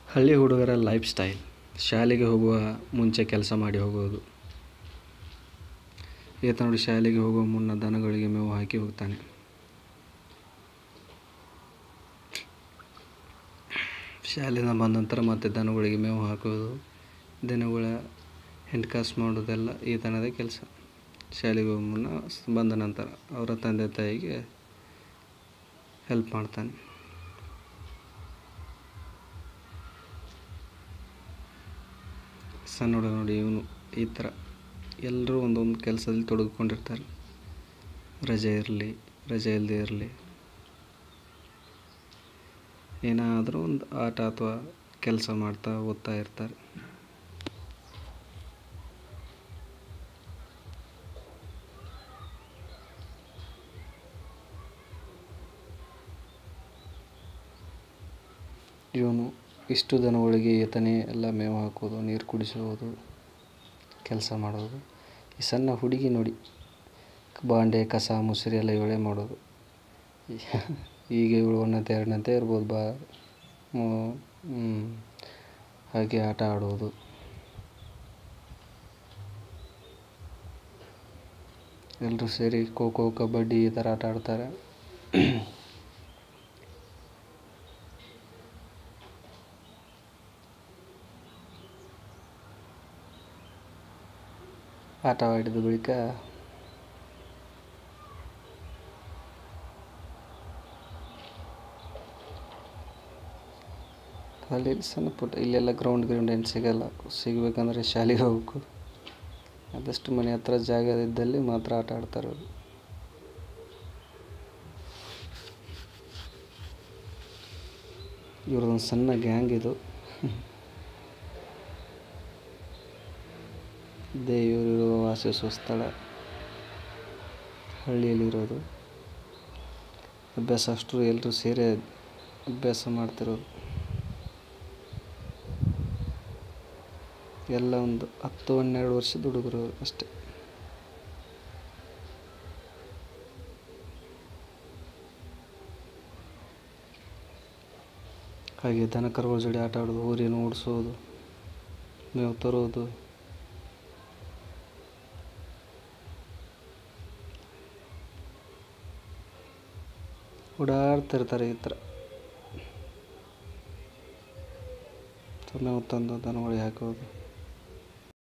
ಹಳ್ಳಿ ಹುಡುಗರ life style ಶಾಲೆಗೆ ಹೋಗುವ ಮುಂಚೆ ಕೆಲಸ ಮಾಡಿ ಹೋಗುವುದು ಈತ ನೋಡಿ ಶಾಲೆಗೆ ಹೋಗುವ ಮುನ್ನ ದನಗಳಿಗೆ ಮೇವು ಹಾಕಿ ಹೋಗ್ತಾನೆ ಶಾಲೆಯಿಂದ ಬಂದ ನಂತರ ಮತ್ತೆ ದನಗಳಿಗೆ ಮೇವು ಹಾಕೋದು ದನಗಳ ಹೆಂಡ್ಕಾಸು ಮಾಡೋದೆಲ್ಲ ಈತನದೇ ಕೆಲಸ ಶಾಲೆಗೆ ಹೋಗೋ ಮುನ್ನ ಬಂದ ನಂತರ ಅವರ ತಂದೆ ತಾಯಿಗೆ ಹೆಲ್ಪ್ ಮಾಡ್ತಾನೆ ಸಣ್ಣ ಹುಡುಗ ನೋಡಿ ಇವನು ಈ ಥರ ಎಲ್ಲರೂ ಒಂದೊಂದು ಕೆಲಸದಲ್ಲಿ ತೊಡಗಿಕೊಂಡಿರ್ತಾರೆ ರಜೆ ಇರಲಿ ರಜೆ ಇಲ್ಲದೆ ಇರಲಿ ಏನಾದರೂ ಒಂದು ಆಟ ಅಥವಾ ಕೆಲಸ ಮಾಡ್ತಾ ಓದ್ತಾ ಇರ್ತಾರೆ ಇವನು ಇಷ್ಟು ದನಗಳಿಗೆ ಈತನೇ ಎಲ್ಲ ಮೇವು ಹಾಕೋದು ನೀರು ಕುಡಿಸೋದು ಕೆಲಸ ಮಾಡೋದು ಈ ಸಣ್ಣ ಹುಡುಗಿ ನೋಡಿ ಬಾಂಡೆ ಕಸ ಮುಸುರೆ ಎಲ್ಲ ಇವಳೇ ಮಾಡೋದು ಈಗ ಇವಳು ಒಂದನೇ ಎರಡನೇತೆ ಇರ್ಬೋದು ಬಾ ಹಾಗೆ ಆಟ ಆಡೋದು ಎಲ್ಲರೂ ಸೇರಿ ಖೋ ಖೋ ಕಬಡ್ಡಿ ಈ ಥರ ಆಟ ಆಡ್ತಾರೆ ಆಟವಾಡಿದ ಬಳಿಕ ಅಲ್ಲಿ ಸಣ್ಣ ಪುಟ್ಟ ಇಲ್ಲೆಲ್ಲ ಗ್ರೌಂಡ್ ಗ್ರೌಂಡ್ ಏನು ಸಿಗಲ್ಲ ಸಿಗಬೇಕಂದ್ರೆ ಶಾಲೆಗೆ ಹೋಗ್ಬೇಕು ಆದಷ್ಟು ಮನೆ ಹತ್ರ ಜಾಗ ಇದ್ದಲ್ಲಿ ಮಾತ್ರ ಆಟ ಆಡ್ತಾರೆ ಅವರು ಇವ್ರದ್ದೊಂದು ಸಣ್ಣ ಗ್ಯಾಂಗ್ ಇದು ಇದೇ ಇವರಿರುವ ವಾಸಿಸುವ ಸ್ಥಳ ಹಳ್ಳಿಯಲ್ಲಿರೋದು ಅಭ್ಯಾಸ ಅಷ್ಟು ಎಲ್ಲರೂ ಸೇರಿ ಅಭ್ಯಾಸ ಮಾಡ್ತಿರೋದು ಎಲ್ಲ ಒಂದು ಹತ್ತು ಹನ್ನೆರಡು ವರ್ಷದ ಹುಡುಗರು ಅಷ್ಟೆ ಹಾಗೆ ದನ ಕರುಗಳ ಜೋಡಿ ಆಟ ಆಡೋದು ಊರಿನ ಓಡಿಸೋದು ಮೇವು ತರೋದು ಓಡಾಡ್ತಿರ್ತಾರೆ ಈ ಥರ ಮೇವು ತಂದು ದನಗಳಿಗೆ ಹಾಕೋದು